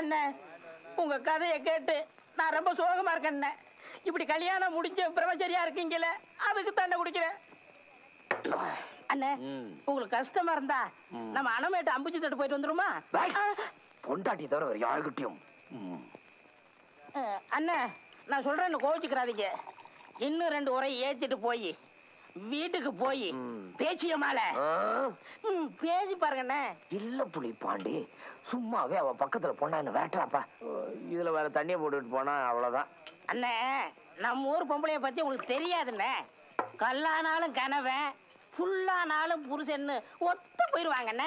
அண்ணே உங்க கதையை கேட்டு நான் ரொம்ப சோகமா இருக்கேன் அண்ணே. இப்படி கல்யாணம் முடிஞ்ச பிரம்மச்சரியா இருக்கீங்களே அதுக்கு தண்டை குடிக்கிறேன் அண்ணே ம். உங்களுக்கு கஷ்டமா இருந்தா நம்ம அணமேட்டு அம்புஜி தட்டு போயிட்டு வந்துருமா வை. பொண்டாட்டி தவிர வேற யாருக்கிட்டையும் ம். அஹ், அண்ணே நான் சொல்றேன்னு கோவிச்சுக்கிறாதீங்க இன்னும் ரெண்டு உரை ஏத்திட்டு போய் வீட்டுக்கு போய் ம். பேச்சிய மாலை ஆ? ம், பேசி பாருங்க அண்ணே இல்ல புலி பாண்டி சும்மாவே அவ பக்கத்துல பொண்ணா என்ன வேட்டறாப்பா இதுல வேற தண்ணிய போட்டுட்டு போனா அவ்வளவுதான் அண்ணே நம்ம ஊர் பொம்பளைய பத்தி உங்களுக்கு தெரியாதுண்ணே கல்லானாலும் கனவன் புல்லானாலும் புருஷன்னு ஒத்து போயிருவாங்கண்ணே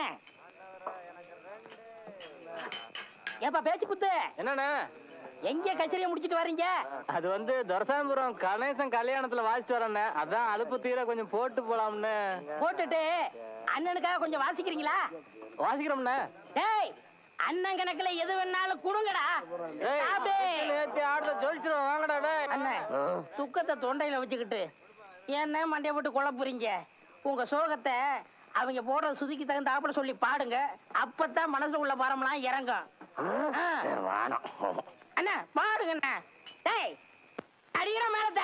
ஏப்பா பேச்சு குத்து என்னண்ணே எங்க கச்சேரியை முடிச்சிட்டு வர்றீங்க அது வந்து துரசாமிபுரம் கணேசன் கல்யாணத்துல வாசிட்டு வரேண்ணே அதான் அலுப்பு தீர கொஞ்சம் போட்டு போலாம்னு போட்டுட்டு அண்ணனுக்காக கொஞ்சம் வாசிக்கிறீங்களா வாசிக்கிறோம்ண்ணே டேய் அண்ணன் கணக்குல எது வேணாலும் கொடுங்கடா ஏய், சாபே. நேத்து ஆடுற ஜொலிச்சிரும் வாங்கடா டேய். அண்ணே ஆ? துக்கத்தை தொண்டையில வச்சுக்கிட்டு என்ன மண்டைய போட்டு குழப்புறீங்க உங்க சோகத்தை அவங்க போடுற சுதிக்கு தகுந்தாப்புல சொல்லி பாடுங்க அப்பதான் மனசுல உள்ள பாரம்லாம் இறங்கும் ஆ? ஆ. வேணாம் அண்ணா பாடுங்க அண்ணா டேய் அடிக்கிற மேலத்த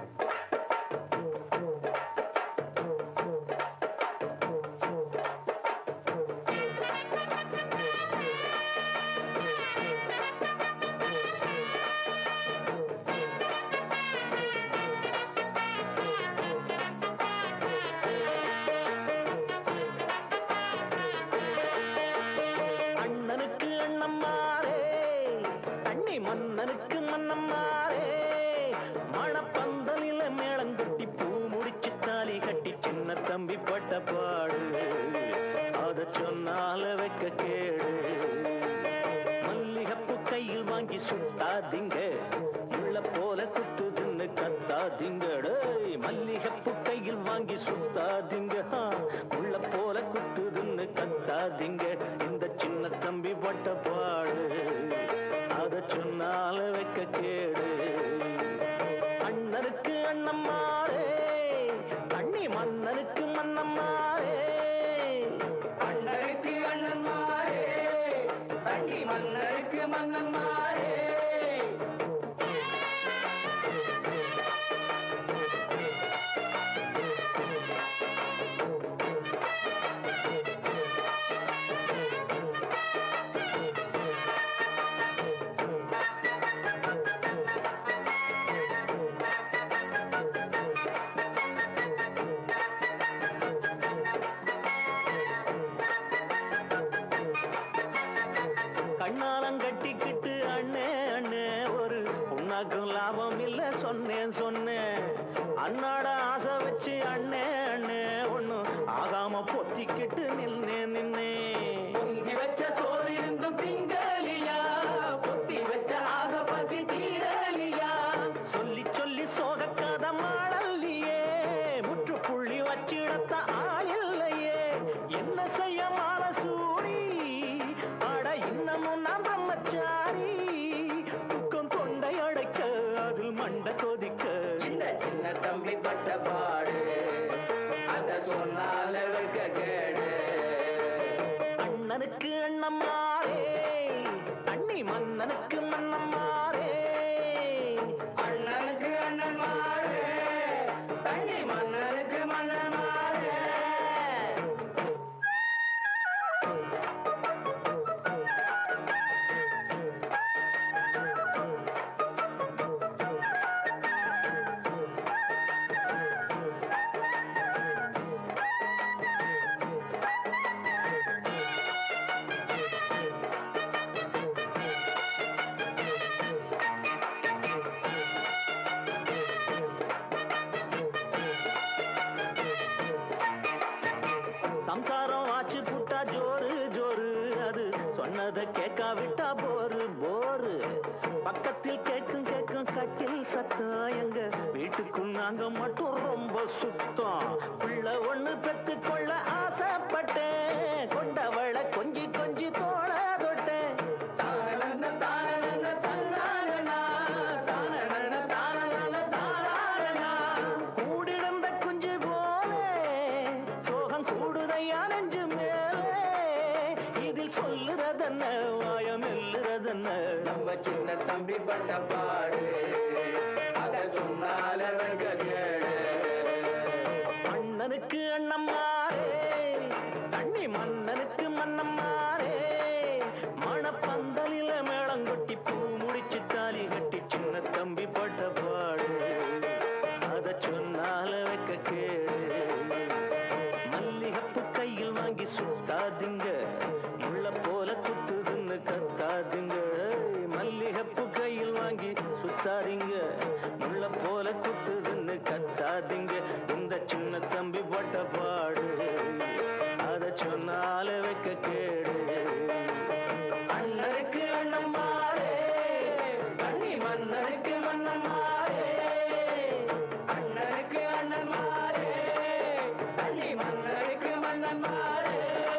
அண்ணனுக்கு அண்ணம்மாரே அண்ணி மன்னனுக்கு மன்னம்மாரே மணப்பந்தலில மேளங்கட்டி பூ முடிச்சு தாலி கட்டி சின்ன தம்பி பட்ட பாடு அத சொன்னால வைக்க கேடு மல்லிகப்பு கையில் வாங்கி சுட்டாதீங்க முள்ள போல குத்துதுன்னு கத்தாதீங்க டேய் மல்லிகப்பு கையில் வாங்கி சுத்தாதீங்க ஹா, முள்ள போல குத்துதுன்னு கத்தாதீங்க இந்த சின்ன தம்பி பட்ட பாடு அத சொன்னால வைக்க கேடு அண்ணனுக்கு அண்ணம்மாரே அண்ணி மன்னனுக்கு மன்னம்மாரே அண்ணனுக்கு அண்ணன்மாரே அண்ணி மன்னனுக்கு மன்னன்மாரே கண்ணாலம் கட்டிக்கிட்டு அண்ணே அண்ணே ஒரு புண்ணாக்கும் லாபம் இல்ல சொன்னேன் சொன்னேன் அண்ணாட ஆசை வச்சு அண்ணே அண்ணே ஒண்ணும் ஆகாம பொத்திக்கிட்டு நின்னே நின்னே பொங்கி வச்ச சோறு இருந்தும் திங்கலியா பொத்தி வச்ச ஆசை பசி தீரலியா சொல்லி சொல்லி சோக கதை மாடல்லையே முற்றுப்புள்ளி வச்சிடத்த ஆளில்லையே என்ன செய்ய மாற சூடி அட இன்னமும் நான் பிரம்மச்சாரி துக்கம் தொண்டை அடைக்க அதில் மண்ட கொதிக்க இந்த சின்ன தம்பி பட்ட பாடு அத சொன்னால வைக்க கேடு அண்ணனுக்கு அண்ணம்மாரே அண்ணி மன்னனுக்கு மன்னம்மாரே அண்ணனுக்கு அண்ணன் மாறு தண்ணி மன்னனுக்கு மன்னன் மாறு சம்சாரம் ஆச்சு புட்டா ஜோரு ஜோரு அது சொன்னதை கேட்காவிட்டா போரு போரு பக்கத்தில் கேட்கும் கேட்கும் கட்டில் சத்தம் எங்க வீட்டுக்குள் நாங்க மட்டும் ரொம்ப சுத்தம் பிள்ளை ஒண்ணு பெத்து கொள்ள ஆசைப்பட்டேன் கொண்டவளை கொஞ்சி கொஞ்சி தோழ தொட்டேன் தானன தானன தன்னானனா தானன தானன தானனா கூடிருந்த குஞ்சு போலே சோகம் கூடுதையா நெஞ்சு மேலே இதில் சொல்லுறதென்ன வாயம் எல்லுறதென்ன சொல்வதென்ன நம்ம சின்ன தம்பி பட்ட பாடு அத சொன்னால வெங்க கேடு அண்ணனுக்கு அண்ணம்மாரே தண்ணி மன்னனுக்கு மன்னம்மாரே மணப்பந்தலில மேளங்கொட்டி பூ முடிச்சு தாலி கட்டி சின்ன தம்பி பட்ட பாடு அத சொன்னால வைக்க கேடு மல்லிகப்பு கையில் வாங்கி சுத்தாதீங்க முள்ள போல குத்துதுன்னு கத்தாதீங்க மல்லிகப்பு கையில் வாங்கி சுத்தாதீங்க முள்ள போல குத்துதுன்னு கத்தாதீங்க இந்த சின்ன தம்பி பட்ட பாடு அத சொன்னால வைக்க கேடு அண்ணனுக்கு அண்ணம்மாரே தண்ணி மன்னனுக்கு மன்னம்மாரே அண்ணனுக்கு அண்ணன் மாறே தண்ணி மன்னனுக்கு மன்னன் மாறே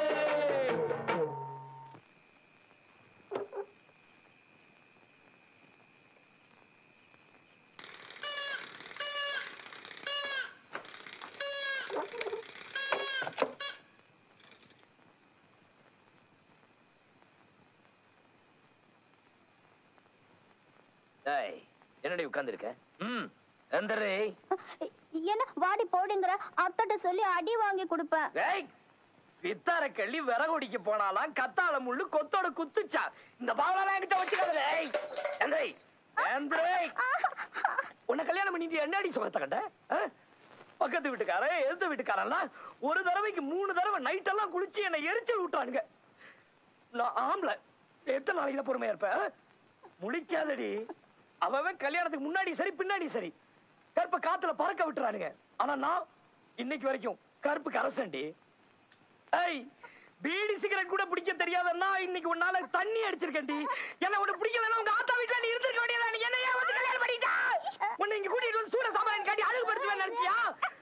டேய் என்னடி உட்கார்ந்திருக்க ம் எந்திரி என்ன வாடி போடுங்கிற அத்தட்ட சொல்லி அடி வாங்கி கொடுப்பேன் டேய் வித்தார கள்ளி விறகுடிக்க போனாலாம் கத்தாழ முள்ளு கொத்தோட குத்துச்சா இந்த பாவலாம் என்கிட்ட வச்சுக்காத டேய் எந்திரி எந்திரி உன்னை கல்யாணம் பண்ணிட்டு என்னடி சுகத்தை கண்ட ஆ? பக்கத்து வீட்டுக்காரன் எதிர்த்த வீட்டுக்காரன்லாம் ஒரு தடவைக்கு மூணு தடவை நைட் எல்லாம் குளிச்சு என்னை எரிச்சல் விட்டானுங்க நான் ஆம்பளை எத்தனை நாளைக்கு தான் பொறுமையா இருப்ப ஆ? முழிக்காதடி அவன் கல்யாணத்துக்கு முன்னாடி சரி பின்னாடி சரி கருப்பை காத்துல பறக்க விட்டுறானுங்க ஆனா நான் இன்னைக்கு வரைக்கும் கருப்புக்கு அரசண்டி ஏய் பீடி சிகரெட் கூட பிடிக்க தெரியாதன்னா இன்னைக்கு உன்னால தண்ணி அடிச்சிருக்கேன்டி என்ன உனக்கு பிடிக்கலன்னா உங்க ஆத்தா வீட்டுல நீ இருந்திருக்க வேண்டியதா நீ என்ன ஏன் வந்து கல்யாணம் பண்ணிட்டா உன்னை இங்க கூட்டிட்டு வந்து சூட சாமான் காட்டி அழகு படுத்துவேன் நினைச்சியா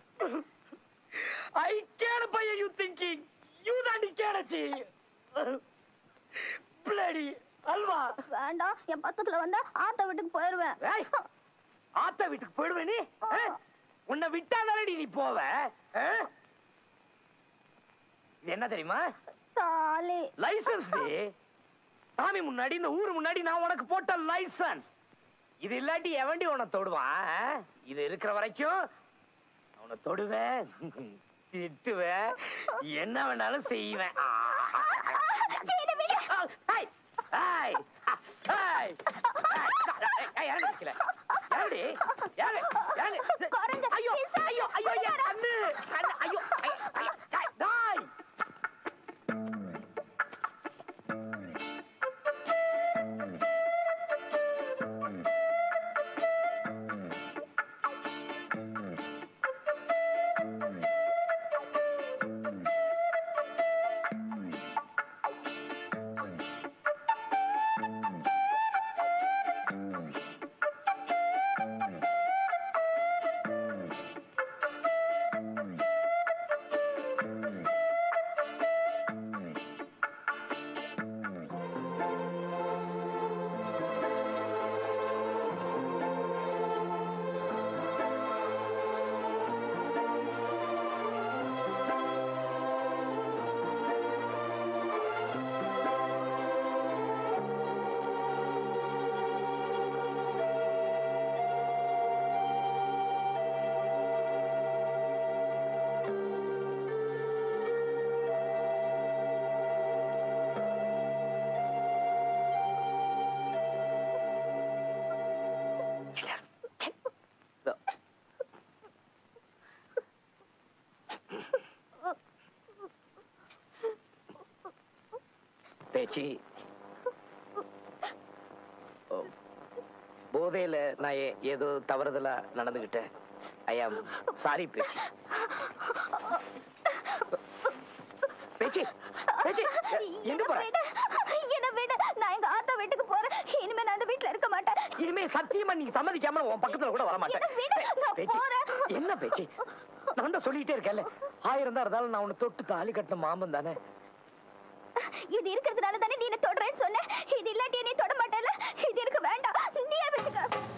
ஐ கேன பையன் யூ திங்கிங் யூ தாண்டி கேனச்சி பிளடி அல்வா வேண்டாம் என் பக்கத்துல வந்தா ஆத்த வீட்டுக்கு போயிருவேன் ஏய், ஆத்தா வீட்டுக்கு போயிடுவே நீ ஆ? உன்னை விட்டாதானடி நீ போவ ஆ? இது என்ன தெரியுமா தாலி லைசன்ஸ் சாமி முன்னாடி இந்த ஊரு முன்னாடி நான் உனக்கு போட்ட லைசன்ஸ் இது இல்லாட்டி எவண்டி உன்னை தொடுவான் ஆ? இது இருக்கிற வரைக்கும் அவனை தொடுவேன் திட்டுவேன் என்ன வேணாலும் செய்வேன் ஆ. ஏய், ஏய், ஏய், ஏய், இறங்கு நிக்கல. இறங்குடி, இறங்கு, இறங்கு. குரங்கு, ஐயோ, பிசாசு, ஐயோ, ஐயோ, என் கண்ணு, கண்ணு, ஐயோ, ஐயோ, ஐயோ, டேய், டேய். பேச்சு ஓ, போதையில நான் ஏ- ஏதோ தவறுதலா நடந்துகிட்டேன் ஐ ஆம் சாரி பேச்சு பேச்சு பேச்சு எங்க போற என்ன விடு நான் எங்க ஆத்தா வீட்டுக்கு போறேன் இனிமே நான் அந்த வீட்டுல இருக்க மாட்டேன் இனிமே சத்தியமா நீ சம்மதிக்காம உன் பக்கத்துல கூட வர மாட்டேன் என்ன விடு, நான் பேச்சு, போறேன். என்ன பேச்சு நான் தான் சொல்லிட்டே இருக்கேன்ல ஆயிரம் தான் இருந்தாலும் நான் உன்னை தொட்டு தாலி கட்டின மாமன் தானே இது இருக்கிறதுனால தானே நீ என்ன தொடறேன்னு சொன்ன இது இல்லாட்டி நீ தொட மாட்டேல இது எனக்கு வேண்டாம் நீயே வச்சுக்க